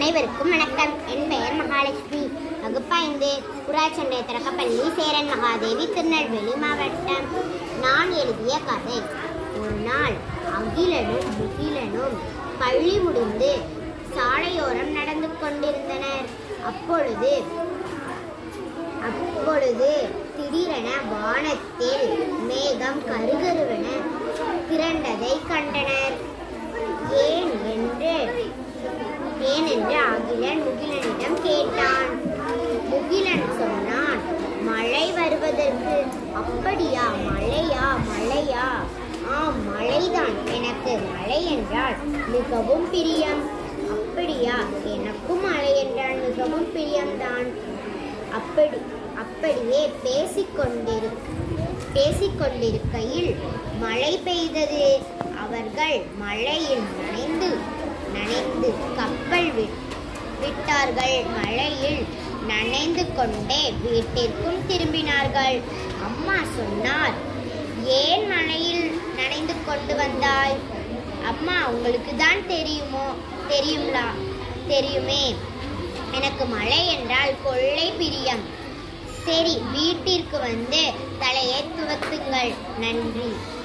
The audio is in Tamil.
அனைவருக்கும் வணக்கம் என் பெயர் மகாலட்சுமி வகுப்பைந்து புறாச்சண்டை திறக்கப்பள்ளி சேரன் மகாதேவி திருநெல்வேலி மாவட்டம் நான் எழுதிய கதை ஒரு நாள் அகிலனும் முகிலனும் பள்ளி முடிந்து சாலையோரம் நடந்து கொண்டிருந்தனர் அப்பொழுது அப்பொழுது திடீரென வானத்தில் மேகம் கருகருவென திரண்டதை கண்டனர் ஏன் என்று ஏனென்று அகிலன் முகிலனிடம் கேட்டான் முகிலன் சொன்னான் மழை வருவதற்கு அப்படியா மழையா மழையா ஆம் மழைதான் எனக்கு மழை என்றால் மிகவும் பிரியம் அப்படியா எனக்கும் மழை என்றால் மிகவும் பிரியம்தான் அப்படி அப்படியே பேசிக்கொண்டிரு பேசிக்கொண்டிருக்கையில் மழை பெய்தது அவர்கள் மழையில் நனைந்து நனைந்து கப்பல் வி- விட்டார்கள் மழையில் நனைந்து கொண்டே வீட்டிற்கும் திரும்பினார்கள் அம்மா சொன்னார் ஏன் மழையில் நனைந்து கொண்டு வந்தாய் அம்மா உங்களுக்கு தான் தெரியுமோ தெரியுங்களா தெரியுமே எனக்கு மழை என்றால் கொள்ளை பிரியம் சரி வீட்டிற்கு வந்து தலையை துவத்துங்கள் நன்றி